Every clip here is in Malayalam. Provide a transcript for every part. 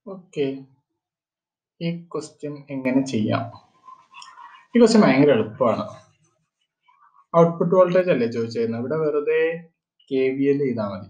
ഓക്കെ ഈ ക്വസ്റ്റ്യൻ എങ്ങനെ ചെയ്യാം ഈ ക്വസ്റ്റ്യൻ ഭയങ്കര എളുപ്പമാണ് ഔട്ട്പുട്ട് വോൾട്ടേജ് അല്ലേ ചോദിച്ചിരുന്നത് ഇവിടെ വെറുതെ കെ വി എൽ ചെയ്താൽ മതി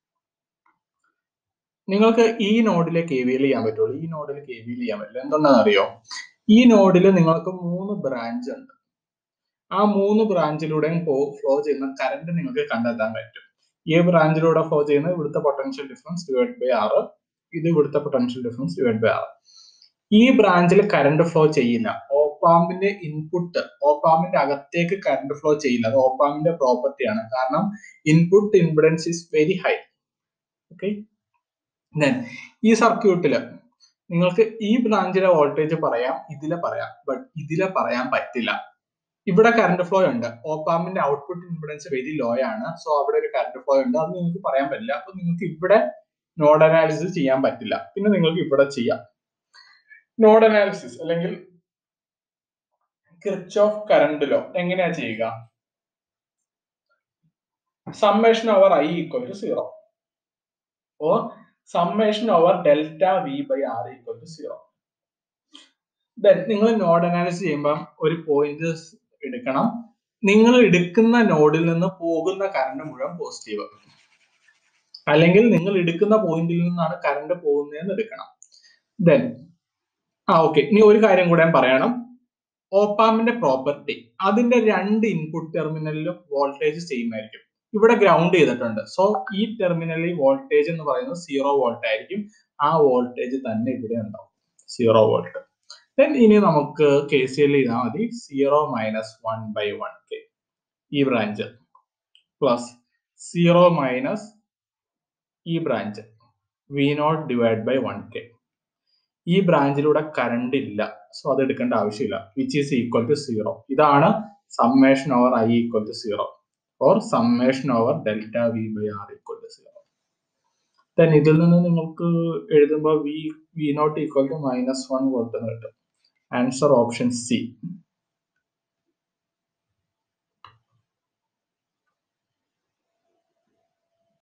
നിങ്ങൾക്ക് ഈ നോഡിലെ കെ വി എൽ ചെയ്യാൻ പറ്റുള്ളൂ ഈ നോഡിൽ കെ വി എൽ ചെയ്യാൻ പറ്റില്ല എന്തുകൊണ്ടാണെന്ന് അറിയോ ഈ നോഡിൽ നിങ്ങൾക്ക് മൂന്ന് ബ്രാഞ്ച് ഉണ്ട് ആ മൂന്ന് ബ്രാഞ്ചിലൂടെയും ഫ്ലോ ചെയ്യുന്ന കറണ്ട് നിങ്ങൾക്ക് കണ്ടെത്താൻ പറ്റും ഈ ബ്രാഞ്ചിലൂടെ ഫ്ലോ ചെയ്യുന്ന ഇവിടുത്തെ പൊട്ടൻഷ്യൽ ഡിഫറൻസ് ഡിവൈഡ് ബൈ ആറ് ഇത് ഇവിടുത്തെ പൊട്ടൻഷ്യൽ ഡിഫറൻസ് ഡിവൈഡ് ബൈ ആറ് ഈ ബ്രാഞ്ചിൽ കറണ്ട് ഫ്ലോ ചെയ്യില്ല ഓപ്പാമിന്റെ ഇൻപുട്ട് ഓപ്പാമിന്റെ അകത്തേക്ക് കറണ്ട് ഫ്ലോ ചെയ്യില്ല അത് ഓപ്പാമിന്റെ പ്രോപ്പർട്ടിയാണ് കാരണം input impedance is very high okay ഈ സർക്യൂട്ടില് നിങ്ങൾക്ക് ഈ ബ്രാഞ്ചിലെ വോൾട്ടേജ് പറയാം ഇതിലെ പറയാം ബട്ട് ഇതിലെ പറയാൻ പറ്റില്ല ഇവിടെ കറണ്ട് ഫ്ലോ ഉണ്ട് ഓപ്പാമിന്റെ ഔട്ട്പുട്ട് ഇംപിഡൻസ് വെരി ലോ ആണ് സോ അവിടെ ഒരു കറണ്ട് ഫ്ലോ ഉണ്ട് അത് നിങ്ങൾക്ക് പറയാൻ പറ്റില്ല അപ്പൊ നിങ്ങൾക്ക് ഇവിടെ നോഡ് അനാലിസിസ് ചെയ്യാൻ പറ്റില്ല പിന്നെ നിങ്ങൾക്ക് ഇവിടെ ചെയ്യാം നോഡ് അനാലിസിസ് അല്ലെങ്കിൽ കിർച്ച് ഓഫ് കറണ്ട് ലോ എങ്ങനെയാ ചെയ്യുക summation over I equal to zero or summation over delta V by R equal to zero then നിങ്ങൾ നോഡ് അനാലിസിസ് ചെയ്യുമ്പോൾ ഒരു പോയിന്റ് എടുക്കണം നിങ്ങൾ എടുക്കുന്ന നോഡിൽ നിന്ന് പോകുന്ന കറണ്ട് മുഴുവൻ പോസിറ്റീവ് അല്ലെങ്കിൽ നിങ്ങൾ എടുക്കുന്ന പോയിന്റിൽ നിന്നാണ് കറണ്ട് പോകുന്നതെന്ന് എടുക്കണം ദെൻ ആ ഓക്കെ ഇനി ഒരു കാര്യം കൂടെ പറയണം ഓപ്പാമിന്റെ പ്രോപ്പർട്ടി അതിന്റെ രണ്ട് ഇൻപുട്ട് ടെർമിനലിലും വോൾട്ടേജ് സെയിം ആയിരിക്കും ഇവിടെ ഗ്രൗണ്ട് ചെയ്തിട്ടുണ്ട് സോ ഈ ടെർമിനലിൽ വോൾട്ടേജ് എന്ന് പറയുന്നത് സീറോ വോൾട്ട് ആയിരിക്കും ആ വോൾട്ടേജ് തന്നെ ഇവിടെ ഉണ്ടാവും സീറോ വോൾട്ട് ദെൻ ഇനി നമുക്ക് കെ സി എൽ ചെയ്താൽ മതി zero minus one by one K ഈ ബ്രാഞ്ച് പ്ലസ് സീറോ മൈനസ് ഈ branch V naught divide by one K ഈ ബ്രാഞ്ചിലൂടെ കറണ്ട് ഇല്ല സോ അത് എടുക്കേണ്ട ആവശ്യമില്ല which is equal to zero ഇതാണ് summation over I equal to zero or summation over delta V by R equal to zero then ഇതിൽ നിന്ന് നിങ്ങൾക്ക് എഴുതുമ്പോൾ V V naught equal to minus one volt എന്ന് കിട്ടും ആൻസർ ഓപ്ഷൻ സി